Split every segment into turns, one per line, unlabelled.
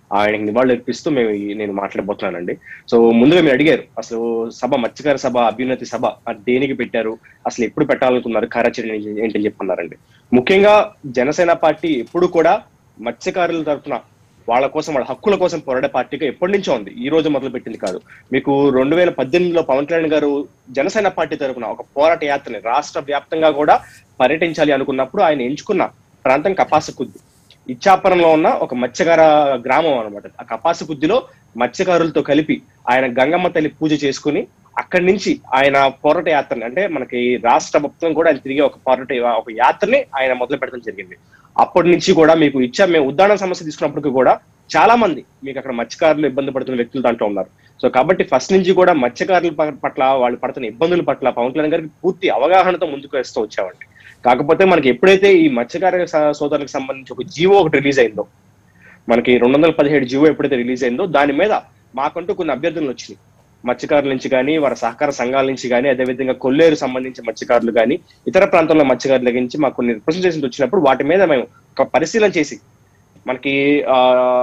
ఆయనకి నివాళులు అర్పిస్తూ మేము ఈ- నేను మాట్లాడబోతున్నానండి సో ముందుగా మీరు అడిగారు అసలు సభ మత్స్యకార సభ అభ్యున్నతి సభ అది దేనికి పెట్టారు అసలు ఎప్పుడు పెట్టాలనుకున్నారు కార్యాచరణ ఏంటి- ఏంటని చెప్పన్నారు ముఖ్యంగా జనసేన పార్టీ ఎప్పుడు కూడా మత్స్యకారుల తరఫున వాళ్ళ కోసం వాళ్ళ హక్కుల కోసం పోరాడే పార్టీగా ఎప్పటి నుంచో ఉంది ఈ రోజు మొదలు పెట్టింది కాదు మీకు రెండు వేల పద్దెనిమిదిలో పవన్ కళ్యాణ్ గారు జనసేన పార్టీ తరఫున ఒక పోరాట యాత్రని రాష్ట్ర వ్యాప్తంగా కూడా పర్యటించాలి అనుకున్నప్పుడు ఆయన ఎంచుకున్న ప్రాంతం కపాసకుద్ది ఇచ్చాపురంలో ఉన్న ఒక మత్స్యకార గ్రామం అన్నమాట ఆ కపాసకుద్దిలో మత్స్యకారులతో కలిపి ఆయన గంగమ్మ తల్లి పూజ చేసుకుని అక్కడి నుంచి ఆయన పోరాట యాత్రని అంటే మనకి రాష్ట్ర మొత్తం కూడా ఆయన తిరిగి ఒక పోరాట ఒక యాత్రని ఆయన మొదలు పెట్టడం జరిగింది అప్పటి నుంచి కూడా మీకు ఇచ్చా మేము ఉద్దాన సమస్య తీసుకున్నప్పటికీ కూడా చాలా మంది మీకు అక్కడ మత్స్యకారులు ఇబ్బంది పడుతున్న వ్యక్తులు దాంట్లో ఉన్నారు సో కాబట్టి ఫస్ట్ నుంచి కూడా మత్స్యకారుల ప- పట్ల వాళ్ళు పడుతున్న ఇబ్బందుల పట్ల పవన్ కళ్యాణ్ గారికి పూర్తి అవగాహనతో ముందుకు వేస్తూ వచ్చామండి కాకపోతే మనకి ఎప్పుడైతే ఈ మత్స్యకార స- సోదరులకు సంబంధించి ఒక జీవో ఒకటి రిలీజ్ అయిందో మనకి రెండు వందల పదిహేడు జీవో ఎప్పుడైతే రిలీజ్ అయిందో దాని మీద మాకంటూ కొన్ని అభ్యర్థనలు వచ్చినాయి మత్స్యకారుల నుంచి కానీ వారి సహకార సంఘాల నుంచి కానీ అదేవిధంగా కొల్లేరు సంబంధించి మత్స్యకారులు కానీ ఇతర ప్రాంతంలో మత్స్యకారుల నుంచి మాకు కొన్ని రిప్రజెంటేషన్ వచ్చినప్పుడు వాటి మీద మేము ఒక పరిశీలన చేసి మనకి ఆ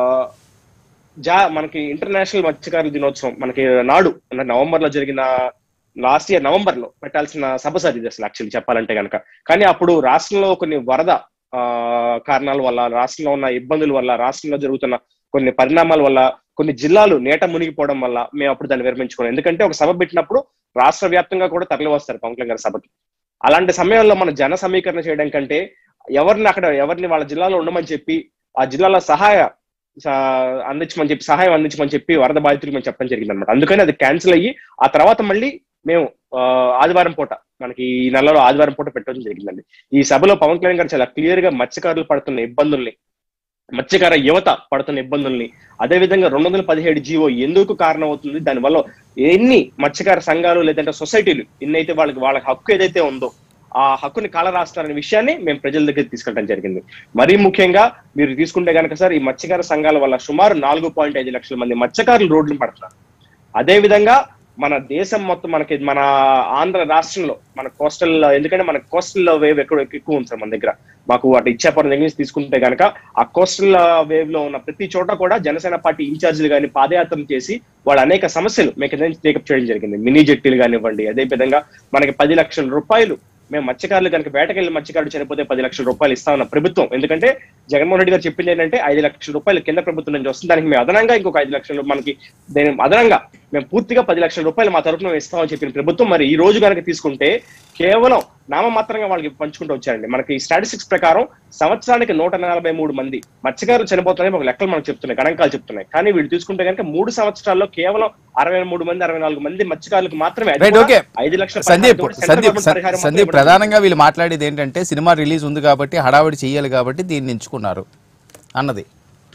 జా మనకి ఇంటర్నేషనల్ మత్స్యకారుల దినోత్సవం మనకి నాడు అంటే నవంబర్ లో జరిగిన లాస్ట్ ఇయర్ నవంబర్ లో పెట్టాల్సిన సభ సార్ ఇది అసలు యాక్చువల్లీ చెప్పాలంటే కనుక కానీ అప్పుడు రాష్ట్రంలో కొన్ని వరద ఆ కారణాల వల్ల రాష్ట్రంలో ఉన్న ఇబ్బందుల వల్ల రాష్ట్రంలో జరుగుతున్న కొన్ని పరిణామాల వల్ల కొన్ని జిల్లాలు నేట మునిగిపోవడం వల్ల మేము అప్పుడు దాన్ని విరమించుకున్నాం ఎందుకంటే ఒక సభ పెట్టినప్పుడు రాష్ట్ర వ్యాప్తంగా కూడా తరలి వస్తారు పవన్ కళ్యాణ్ గారి సభకి అలాంటి సమయంలో మన జన సమీకరణ చేయడం కంటే ఎవరిని అక్కడ ఎవరిని వాళ్ళ జిల్లాలో ఉండమని చెప్పి ఆ జిల్లాలో సహాయ స- అందించమని చెప్పి సహాయం అందించమని చెప్పి వరద బాధితులకు మేము చెప్పడం జరిగింది అనమాట అందుకని అది క్యాన్సిల్ అయ్యి ఆ తర్వాత మళ్ళీ మేము ఆ, ఆదివారం పూట మనకి ఈ నెలలో ఆదివారం పూట పెట్టడం జరిగిందండి ఈ సభలో పవన్ కళ్యాణ్ గారు చాలా క్లియర్ గా మత్స్యకారులు పడుతున్న ఇబ్బందుల్ని మత్స్యకార యువత పడుతున్న ఇబ్బందుల్ని అదే విధంగా రెండు వందల పదిహేడు జీవో ఎందుకు కారణం అవుతుంది దానివల్ల ఎన్ని మత్స్యకార సంఘాలు లేదంటే సొసైటీలు ఎన్నైతే వాళ్ళకి వాళ్ళ హక్కు ఏదైతే ఉందో ఆ హక్కుని కాల రాస్తారనే విషయాన్ని మేము ప్రజల దగ్గర తీసుకెళ్ళడం జరిగింది మరీ ముఖ్యంగా మీరు తీసుకుంటే కనుక సార్ ఈ మత్స్యకార సంఘాల వల్ల సుమారు నాలుగు పాయింట్ ఐదు లక్షల మంది మత్స్యకారులు రోడ్లు పడుతున్నారు అదే విధంగా మన దేశం మొత్తం మనకి మన ఆంధ్ర రాష్ట్రంలో మన కోస్టల్ ఎందుకంటే మన కోస్టల్ వేవ్ ఎక్కడ ఎక్కువ ఉంది సార్ మన దగ్గర మాకు అటు ఇచ్చాపురం దగ్గర నుంచి తీసుకుంటే కనుక ఆ కోస్టల్ వేవ్ లో ఉన్న ప్రతి చోట కూడా జనసేన పార్టీ ఇన్ఛార్జీలు కానీ పాదయాత్రలు చేసి వాళ్ళ అనేక సమస్యలు మీకు టేకప్ చేయడం జరిగింది మినీ జెట్టీలు కానివ్వండి అదే విధంగా మనకి పది లక్షల రూపాయలు మేము మత్స్యకారులు కనుక వేటకెళ్ళి మత్స్యకారుడు చనిపోతే పది లక్షల రూపాయలు ఇస్తామన్న ప్రభుత్వం ఎందుకంటే జగన్మోహన్ రెడ్డి గారు చెప్పింది ఏంటంటే ఐదు లక్షల రూపాయలు కింద ప్రభుత్వం నుంచి వస్తుంది దానికి మేము అదనంగా ఇంకొక ఐదు లక్షలు మనకి దేని అదనంగా మేము పూర్తిగా పది లక్షల రూపాయలు మా తరఫున మేము ఇస్తామని చెప్పిన ప్రభుత్వం మరి ఈ రోజు కనుక తీసుకుంటే కేవలం నామమాత్రంగా వాళ్ళకి పంచుకుంటూ వచ్చారండి మనకి స్టాటిస్టిక్స్ ప్రకారం సంవత్సరానికి నూట నలభై మూడు మంది మత్స్యకారులు చనిపోతున్నాయి ఒక లెక్కలు మనకు చెప్తున్నాయి గణాంకాలు చెప్తున్నాయి కానీ వీళ్ళు తీసుకుంటే కనుక మూడు సంవత్సరాల్లో కేవలం అరవై మూడు మంది అరవై నాలుగు మంది మత్స్యకారులకు మాత్రమే అది
రైట్
కూడా
ఓకే
ఐదు లక్షల
సందీప్
పరిహారం తోటి
సందీప్
సెంట్రల్ పరిహారం మాత్రం
సందీప్
ఇవ్వడం
ప్రధానంగా వీళ్ళు మాట్లాడేది ఏంటంటే సినిమా రిలీజ్ ఉంది కాబట్టి హడావిడి చేయాలి కాబట్టి దీన్ని ఎంచుకున్నారు అన్నది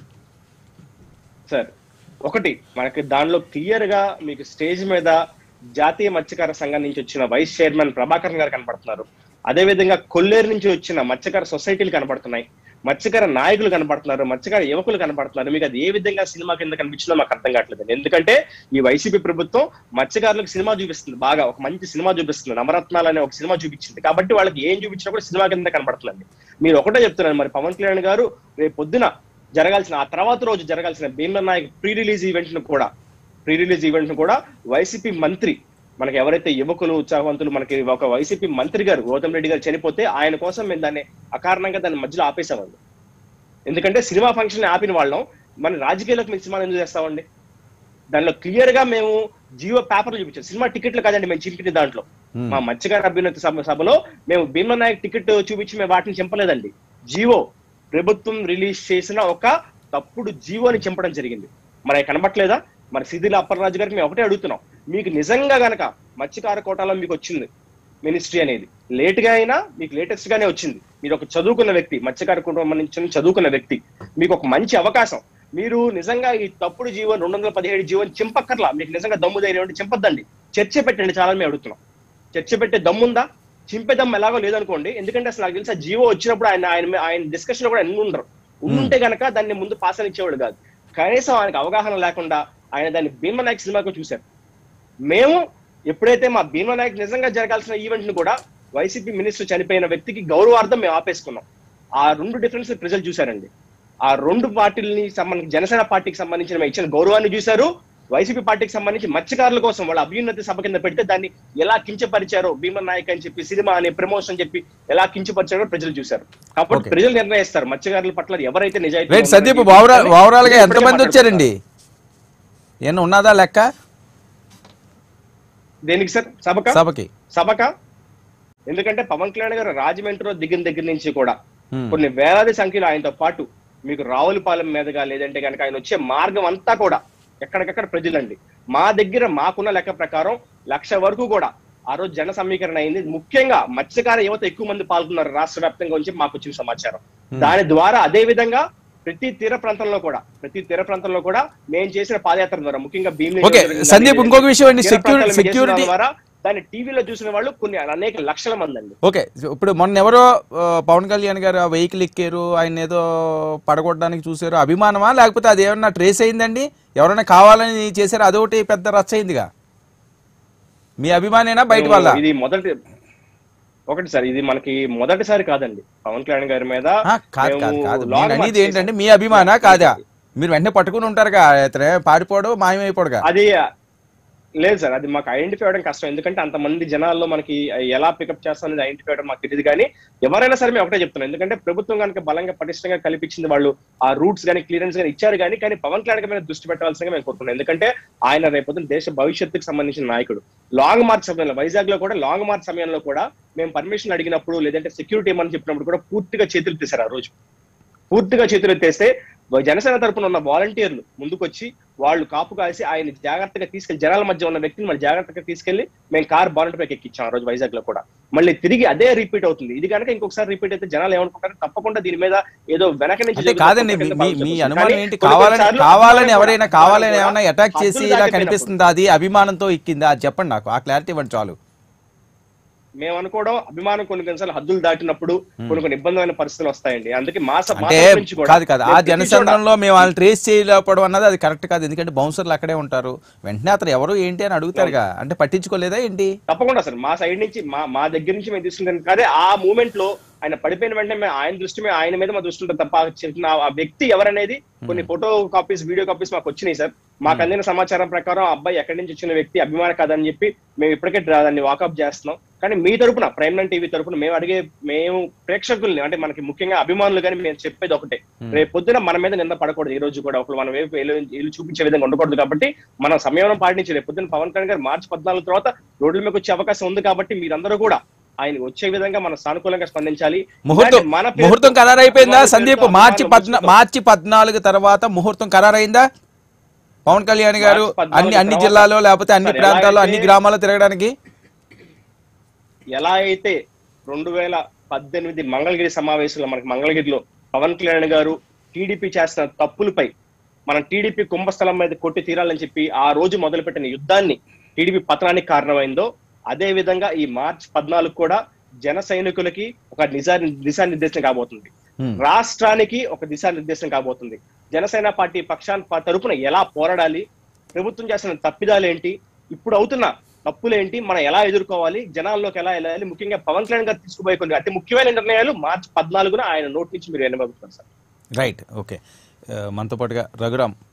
సార్ ఒకటి మనకి దానిలో క్లియర్ గా మీకు స్టేజ్ మీద జాతీయ మత్స్యకార సంఘం నుంచి వచ్చిన వైస్ చైర్మన్ ప్రభాకర్ గారు కనపడుతున్నారు అదే విధంగా కొల్లేరు నుంచి వచ్చిన మత్స్యకార సొసైటీలు కనపడుతున్నాయి మత్స్యకార నాయకులు కనపడుతున్నారు మత్స్యకార యువకులు కనపడుతున్నారు మీకు అది ఏ విధంగా సినిమా కింద కనిపించిందో మాకు అర్థం కావట్లేదు ఎందుకంటే ఈ వైసీపీ ప్రభుత్వం మత్స్యకారులకు సినిమా చూపిస్తుంది బాగా ఒక మంచి సినిమా చూపిస్తుంది నవరత్నాలు అనే ఒక సినిమా చూపించింది కాబట్టి వాళ్ళకి ఏం చూపించినా కూడా సినిమా కింద కనపడుతుంది మీరు ఒకటే చెప్తున్నారు మరి పవన్ కళ్యాణ్ గారు రేపు పొద్దున జరగాల్సిన ఆ తర్వాత రోజు జరగాల్సిన Bheemla Nayak pre release event ను కూడా ప్రీ రిలీజ్ ఈవెంట్ ను కూడా వైసీపీ మంత్రి మనకి ఎవరైతే యువకులు ఉత్సాహవంతులు మనకి ఒక వైసీపీ మంత్రి గారు గౌతమ్ రెడ్డి గారు చనిపోతే ఆయన కోసం మేము దాన్ని అకారణంగా దాన్ని మధ్యలో ఆపేసామండి ఎందుకంటే సినిమా ఫంక్షన్ ఆపిన వాళ్ళం మన రాజకీయాలకు మేము సినిమా ఎందుకు చేస్తామండి దానిలో క్లియర్ గా మేము జియో పేపర్లు చూపించాం సినిమా టికెట్లు కాదండి మేము చింపిన దాంట్లో మా మత్స్యకార అభ్యున్నతి సభ సభలో మేము భీమ్ల నాయక్ టికెట్ చూపించి మేము వాటిని చింపలేదండి జియో ప్రభుత్వం రిలీజ్ చేసిన ఒక తప్పుడు జీవోని చింపడం జరిగింది మరి అవి కనబట్లేదా మరి సిద్దిల అప్పలరాజు గారికి మేము ఒకటే అడుగుతున్నాం మీకు నిజంగా గనక మత్స్యకార కోటాలో మీకు వచ్చింది మినిస్ట్రీ అనేది లేట్ గా అయినా మీకు లేటెస్ట్ గానే వచ్చింది మీరు ఒక చదువుకున్న వ్యక్తి మత్స్యకార కుటుంబం నుంచి చదువుకున్న వ్యక్తి మీకు ఒక మంచి అవకాశం మీరు నిజంగా ఈ తప్పుడు జీవన్ రెండు వందల పదిహేడు జీవన్ చింపక్కర్లా మీకు నిజంగా దమ్ము ధైర్యం ఉంటే చింపద్దండి చర్చ పెట్టండి చాలా మేము అడుగుతున్నాం చర్చ పెట్టే దమ్ముందా చింపే దమ్ము ఎలాగో లేదనుకోండి ఎందుకంటే అసలు నాకు తెలిసి ఆ జీవో వచ్చినప్పుడు ఆయన ఆయన ఆయన డిస్కషన్ లో కూడా ఎన్ని ఉండరు ఉంటే గనక దాన్ని ముందు పాస్ అని ఇచ్చేవాడు కాదు కనీసం ఆయనకు అవగాహన లేకుండా ఆయన దాన్ని భీమ నాయక్ సినిమాకు చూశారు మేము ఎప్పుడైతే మా భీమ నాయక్ నిజంగా జరగాల్సిన ఈవెంట్ ను కూడా వైసీపీ మినిస్టర్ చనిపోయిన వ్యక్తికి గౌరవార్థం మేము ఆపేసుకున్నాం ఆ రెండు డిఫరెన్స్ ప్రజలు చూశారండి ఆ రెండు పార్టీలని సంబంధించి జనసేన పార్టీకి సంబంధించిన మేము ఇచ్చిన గౌరవాన్ని చూశారు వైసీపీ పార్టీకి సంబంధించి మత్స్యకారుల కోసం వాళ్ళ అభ్యున్నతి సభ కింద పెడితే దాన్ని ఎలా కించపరిచారో భీమన్ నాయక్ అని చెప్పి సినిమా అనే ప్రమోషన్ చెప్పి ఎలా కించపరిచారో ప్రజలు చూశారు కాబట్టి
Okay.
ప్రజలు నిర్ణయిస్తారు మత్స్యకారుల పట్ల ఎవరైతే నిజాయితీ
రైట్ సందీప్ ఓవరాల్ ఓవరాల్ గా ఎంతమంది వచ్చారండి ఏమన్నా ఉన్నదా లెక్క
దేనికి సార్ సభక
సభకి
సభక ఎందుకంటే పవన్ కళ్యాణ్ గారు రాజమండ్రిలో దిగిన దగ్గర నుంచి కూడా
Hmm.
కొన్ని వేలాది సంఖ్యలో ఆయనతో పాటు మీకు రావులపాలెం మీదుగా లేదంటే కనుక ఆయన వచ్చే మార్గం అంతా కూడా ఎక్కడికక్కడ ప్రజలండి మా దగ్గర మాకున్న లెక్క ప్రకారం లక్ష వరకు కూడా ఆ రోజు జన సమీకరణ అయింది ముఖ్యంగా మత్స్యకార యువత ఎక్కువ మంది పాల్గొన్నారు రాష్ట్ర వ్యాప్తంగా వచ్చి మాకు వచ్చిన సమాచారం దాని ద్వారా అదే విధంగా ప్రతి తీర ప్రాంతంలో కూడా ప్రతి తీర ప్రాంతంలో కూడా మేము చేసిన పాదయాత్ర ద్వారా ముఖ్యంగా భీమిలి
Okay,
నియోజకవర్గం
సందీప్,
కానీ
ఇంకొక విషయం అండి,
తీర
security-
ప్రాంతాల్లో మేము చేసిన
security-
ద్వారా దాన్ని టీవీలో చూసిన వాళ్ళు కొన్ని అనేక లక్షల మంది అండి
ఓకే ఇప్పుడు మొన్న ఎవరో ఆ, పవన్ కళ్యాణ్ గారు ఆ వెహికల్ ఎక్కారు ఆయన ఏదో పడగొట్టడానికి చూసారు అభిమానమా లేకపోతే అది ఏమన్నా ట్రేస్ అయిందండి ఎవరైనా కావాలని చేశారు అదొకటి పెద్ద రచ్చ అయిందిగా మీ అభిమానేనా బయట వాళ్ళ
ఇది మొదటి ఒకటి సార్ ఇది మనకి మొదటిసారి కాదండి పవన్ కళ్యాణ్ గారి మీద
ఆ, కాదు కాదు
మేము
కాదు
long
నేను
march
అనేది ఏంటంటే
చేశాం.
మీ అభిమానా కాదా మీరు వెంటనే పట్టుకుని ఉంటారుగా ఇతనే పాడిపోడు మాయమైపోడుగా
అది లేదు సార్ అది మాకు ఐడెంటిఫై అవడం కష్టం ఎందుకంటే అంతమంది జనాల్లో మనకి ఎలా పికప్ చేస్తాం అనేది ఐడెంటిఫై అవడం మాకు తెలియదు కానీ ఎవరైనా సరే మేము ఒకటే చెప్తున్నాం ఎందుకంటే ప్రభుత్వం కనుక బలంగా పటిష్టంగా కల్పించింది వాళ్ళు ఆ రూట్స్ కానీ క్లియరెన్స్ కానీ ఇచ్చారు కానీ కానీ పవన్ కళ్యాణ్ గారి మీద దృష్టి పెట్టాల్సిందిగా మేము కోరుకున్నాం ఎందుకంటే ఆయన రేపొద్దున దేశ భవిష్యత్తుకు సంబంధించిన నాయకుడు లాంగ్ మార్చ్ సమయంలో వైజాగ్ లో కూడా లాంగ్ మార్చ్ సమయంలో కూడా మేము పర్మిషన్ అడిగినప్పుడు లేదంటే సెక్యూరిటీ ఏమని చెప్పినప్పుడు కూడా పూర్తిగా చేతులు తీశారు ఆ రోజు పూర్తిగా చేతులు ఎత్తేస్తే జనసేన తరపున ఉన్న వాలంటీర్లు ముందుకొచ్చి వాళ్ళు కాపు కాసి ఆయన జాగ్రత్తగా తీసుకెళ్లి జనాల మధ్య ఉన్న వ్యక్తిని మళ్ళీ జాగ్రత్తగా తీసుకెళ్లి మేము కార్ బాలెట్ పైకి ఎక్కించాం ఆ రోజు వైజాగ్ లో కూడా మళ్ళీ తిరిగి అదే రిపీట్ అవుతుంది ఇది కనుక ఇంకొకసారి రిపీట్ అయితే జనాలు ఏమనుకుంటారు తప్పకుండా దీని మీద ఏదో వెనక నుంచి
అంటే
జరుగుతున్న
కాదండి
కుట్ర
మీ
కింద
మీ-
భావించవచ్చు.
మీ
కానీ
అనుమానం ఏంటి
కొన్ని
కావాలని
కొన్నిసార్లు
కావాలని
అభిమానులు
ఎవరైనా
కూడా
కావాలని
కూడా
ఏమైనా అటాక్ చేసి
హద్దులు
ఇలా
దాటిపోయినప్పుడు
కనిపిస్తుందా అది అభిమానంతో ఎక్కిందా అది చెప్పండి నాకు ఆ క్లారిటీ ఇవ్వండి చాలు
మేము అనుకోవడం అభిమానం కొన్ని కొన్నిసార్లు హద్దులు దాటినప్పుడు కొన్ని కొన్ని ఇబ్బందిమైన పరిస్థితులు వస్తాయండి అందుకే మా స- మా
అంటే
తరపు నుంచి కూడా
కాదు కాదు ఆ
మేము ప్రతి చోట-
జనసంద్రంలో మేము వాళ్ళని ట్రేస్ చేయలేకపోవడం అన్నది అది కరెక్ట్ కాదు ఎందుకంటే బౌన్సర్లు అక్కడే ఉంటారు వెంటనే అతను ఎవరు ఏంటి అని అడుగుతారుగా అంటే పట్టించుకోలేదా ఏంటి
తప్పకుండా సార్ మా సైడ్ నుంచి మా మా దగ్గర నుంచి మేము తీసుకుంటాం అదే ఆ మూమెంట్ లో ఆయన పడిపోయిన వెంటనే మేము ఆయన దృష్టి మీద ఆయన మీద మా దృష్టి ఉంటుంది తప్ప చెప్పిన ఆ వ్యక్తి ఎవరనేది కొన్ని ఫోటో కాపీస్ వీడియో కాపీస్ మాకు వచ్చినాయి సార్ మాకు అందిన సమాచారం ప్రకారం ఆ అబ్బాయి ఎక్కడి నుంచి వచ్చిన వ్యక్తి అభిమాన కాదని చెప్పి మేము ఇప్పటికే డ్రా- దాన్ని వాకప్ చేస్తున్నాం కానీ మీ తరపున ప్రైమ్ నైన్ టీవీ తరపున మేము అడిగే మేము ప్రేక్షకుల్ని అంటే మనకి ముఖ్యంగా అభిమానులు కానీ మేము చెప్పేది ఒకటే రేపు పొద్దున మన మీద నింద పడకూడదు ఈ రోజు కూడా ఒకరు మన వైపు ఏలు- ఏలు చూపించే విధంగా ఉండకూడదు కాబట్టి మనం సంయమనం పాటించి రేపు పొద్దున పవన్ కళ్యాణ్ గారు మార్చి పద్నాలుగు తర్వాత రోడ్ల మీద వచ్చే అవకాశం ఉంది కాబట్టి మీరందరూ కూడా ఆయన వచ్చే విధంగా మనం సానుకూలంగా స్పందించాలి
ముహూర్తం
ఇలాంటి మన పేరుతో
ముహూర్తం ఖరారు అయిపోయిందా
అభిమానుల
సందీప్
పేరుతో
మార్చి
అభిమానుల
పద్నా
ముసుగుతో
మార్చి పద్నాలుగు తర్వాత ముహూర్తం ఖరారైందా పవన్ కళ్యాణ్ గారు
మార్చి పద్నాలుగు
అన్ని అన్ని
తర్వాత-
జిల్లాలో లేకపోతే అన్ని
సార్, ఎలా
ప్రాంతాల్లో అన్ని
అయితే-
గ్రామాల్లో తిరగడానికి
ఎలా అయితే రెండు వేల పద్దెనిమిది మంగళగిరి సమావేశంలో మనకి మంగళగిరిలో పవన్ కళ్యాణ్ గారు టీడీపీ చేస్తున్న తప్పులపై మనం టీడీపీ కుంభస్థలం మీద కొట్టి తీరాలని చెప్పి ఆ రోజు మొదలుపెట్టిన యుద్ధాన్ని టీడీపీ పతనానికి కారణమైందో అదే విధంగా ఈ మార్చ్ పద్నాలుగు కూడా జన సైనికులకి ఒక నిజా దిశానిర్దేశం కాబోతుంది
Hmm.
రాష్ట్రానికి ఒక దిశానిర్దేశం కాబోతుంది జనసేన పార్టీ పక్షాన్ ప- తరపున ఎలా పోరాడాలి ప్రభుత్వం చేస్తున్న తప్పిదాలు ఏంటి ఇప్పుడు అవుతున్న తప్పులేంటి మనం ఎలా ఎదుర్కోవాలి జనాల్లోకి ఎలా వెళ్ళాలి ముఖ్యంగా పవన్ కళ్యాణ్ గారు తీసుకుపోయే కొన్ని అతి ముఖ్యమైన నిర్ణయాలు మార్చి పద్నాలుగున ఆయన నోటి నుంచి మీరు వినబోతున్నారు సార్
రైట్ ఓకే ఆ, మనతో పాటుగా రఘురామ్